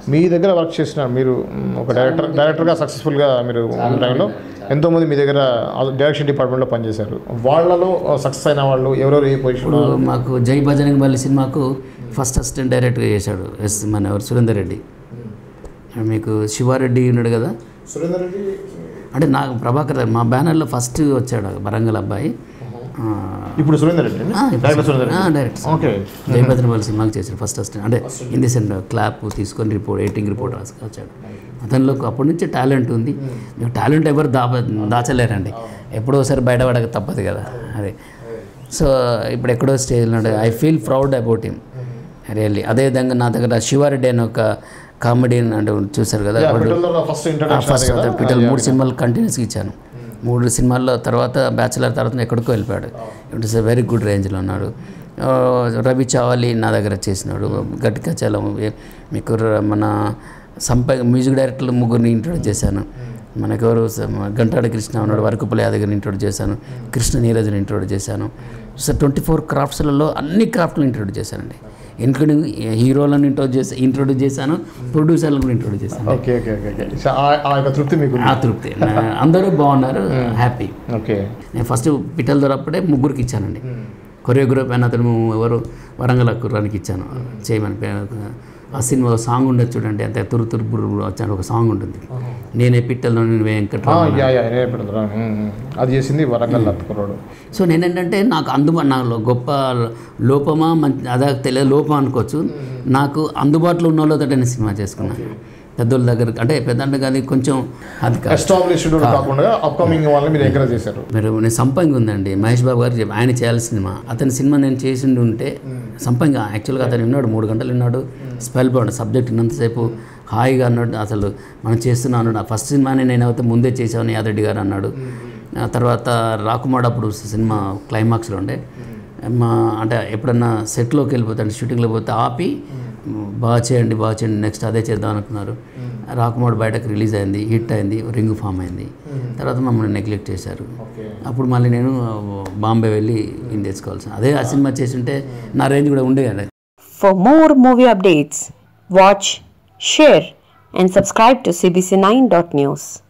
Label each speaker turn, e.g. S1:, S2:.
S1: మీ దగ్గర వర్క్ చేసిన మీరు మ్, ఒక డైరెక్టర్ డైరెక్టర్గా సక్సెస్ఫుల్గా మీరు ఉన్న టైంలో ఎంతోమంది మీ దగ్గర డైరెక్షన్ డిపార్ట్మెంట్లో పనిచేశారు వాళ్ళలో సక్సెస్ అయిన వాళ్ళు ఎవరెవరు ఏ పొజిషన్
S2: ఇప్పుడు మాకు జై బజరంగ బలి సినిమాకు ఫస్ట్ అసిస్టెంట్ డైరెక్టర్గా చేశాడు ఎస్ మన ఎవరు సురేందర్ రెడ్డి మీకు శివారెడ్డి ఉన్నాడు కదా
S1: సురేందర్ రెడ్డి
S2: అంటే నాకు ప్రభాకర్ మా బ్యానర్లో ఫస్ట్ వచ్చాడు వరంగల్ అబ్బాయి ఆ,
S1: ఇప్పుడు సురేందర్ రెడ్డి
S2: ఆ, ఇప్పుడు
S1: డైరెక్టర్ సురేందర్
S2: ఆ,
S1: రెడ్డి
S2: డైరెక్ట్
S1: ఓకే
S2: జయభద్రపల్లి సినిమాకి చేశాడు ఫస్ట్ అసిస్టెంట్ అంటే ఇన్ ది సెంటర్ క్లాప్ తీసుకొని రిపోర్ట్ ఎడిటింగ్ రిపోర్ట్ రాసి వచ్చాడు అతనిలో అప్పటి నుంచి టాలెంట్ ఉంది టాలెంట్ ఎవరు దా దాచలేరండి ఎప్పుడో ఒకసారి బయటపడక తప్పదు కదా అదే సో ఇప్పుడు ఎక్కడో స్టేజ్లో ఉన్నాడు I feel proud about him really అదేవిధంగా నా దగ్గర శివారెడ్డి అని ఒక కామెడియన్ అంటే చూశారు కదా వాడు
S1: ఫస్ట్
S2: ఫస్ట్
S1: ఇంట్రడక్షన్
S2: పిటల్ మూడు సినిమాలు కంటిన్యూస్గా ఇచ్చాను మూడు సినిమాల్లో తర్వాత బ్యాచులర్ తర్వాత ఎక్కడికో వెళ్ళిపోయాడు ఇట్ ఇస్ వెరీ గుడ్ రేంజ్లో ఉన్నాడు ఆ, రవి చావాలి నా దగ్గర చేసినాడు గట్టిగా చాలా మీకు ర- మన సంప మ్యూజిక్ డైరెక్టర్లు ముగ్గురిని ఇంట్రొడ్యూస్ చేశాను మనకెవరు స- గంటాడ కృష్ణ ఉన్నాడు వరకుపల్లి యాదగిరిని ఇంట్రొడ్యూస్ చేశాను కృష్ణ నీరజ్ని ఇంట్రొడ్యూస్ చేశాను సో ట్వంటీ ఫోర్ క్రాఫ్ట్స్లలో అన్ని క్రాఫ్ట్లు ఇంట్రొడ్యూస్ చేశానండి ఇంక్లూడింగ్ హీరోలను ఇంట్రొడ్యూస్ చేసి ఇంట్రొడ్యూస్ చేశాను ప్రొడ్యూసర్లను కూడా ఇంట్రొడ్యూస్ చేశాను
S1: okay okay okay okay so ఆ- ఆ యొక్క తృప్తి మీకు
S2: ఆ తృప్తి నా- అందరూ బాగున్నారు హ్యాపీ
S1: ఓకే
S2: నేను ఫస్ట్ పిట్టల ద్వారా అప్పుడే ముగ్గురికి ఇచ్చానండి కొరియోగ్రాఫ్ అయిన అతను అతను వరంగల్ కుర్రానికి ఇచ్చాను చేయమని పే- ఆ సినిమా సాంగ్ ఉండదు చూడండి అంతే తురు తురు బుర్రు బుర్రు వచ్చాను ఒక సాంగ్ ఉంటుంది నేనే పిట్టల్లో నేను వెంకట్రావు
S1: యా యా నేనే పెడతాను మ్, మ్. అది చేసింది వరంగల్ అత్తుకున్నాడు
S2: సో నేనేంటంటే నాకు అందుబాటు నాకు గొప్ప లోపమా మంచి అదా తెలియదు లోపం అనుకోవచ్చు నాకు అందుబాటులో ఉన్న వాళ్ళతో నేను సినిమా చేసుకున్నాను పెద్దోళ్ళ దగ్గర అంటే పెద్ద అంటే కానీ కొంచెం అది కాదు
S1: ఎస్టాబ్లిష్డ్ కాకుండా అప్కమింగ్ వాళ్ళని మీరు ఎంకరేజ్ చేశారు
S2: మీరు నేను సంపంగి ఉందండి మహేష్ బాబు గారు చెప్పి ఆయన చేయాల్సిన సినిమా అతని సినిమా నేను చేసిండి ఉంటే సంపంగి యాక్చువల్గా అతను విన్నాడు మూడు గంటలు విన్నాడు స్పెల్ బాగుండు సబ్జెక్ట్ ఉన్నంతసేపు హాయిగా అన్నాడు అసలు మనం చేస్తున్నాం అన్నాడు ఆ ఫస్ట్ సినిమానే నేను అయితే ముందే చేసామని యాదరెడ్డి గారు అన్నాడు ఆ తర్వాత రాకుమాడు అప్పుడు సినిమా క్లైమాక్స్లో ఉండే మా అంటే ఎప్పుడన్నా సెట్లోకి వెళ్ళిపోతాడు షూటింగ్లో పోతే ఆపి బాగా చేయండి బాగా చేయండి నెక్స్ట్ అదే చేద్దాం అనుకున్నారు రాకుమాడు బయటకు రిలీజ్ అయింది హిట్ అయింది రింగ్ ఫామ్ అయింది తర్వాత మమ్మల్ని నెగ్లెక్ట్ చేశారు అప్పుడు మళ్ళీ నేను బాంబే వెళ్ళి ఇది తెచ్చుకోవాల్సిన అదే ఆ సినిమా చేస్తుంటే నా రేంజ్ కూడా ఉండేది
S3: For more movie updates, watch, share, and subscribe to CBC9.news.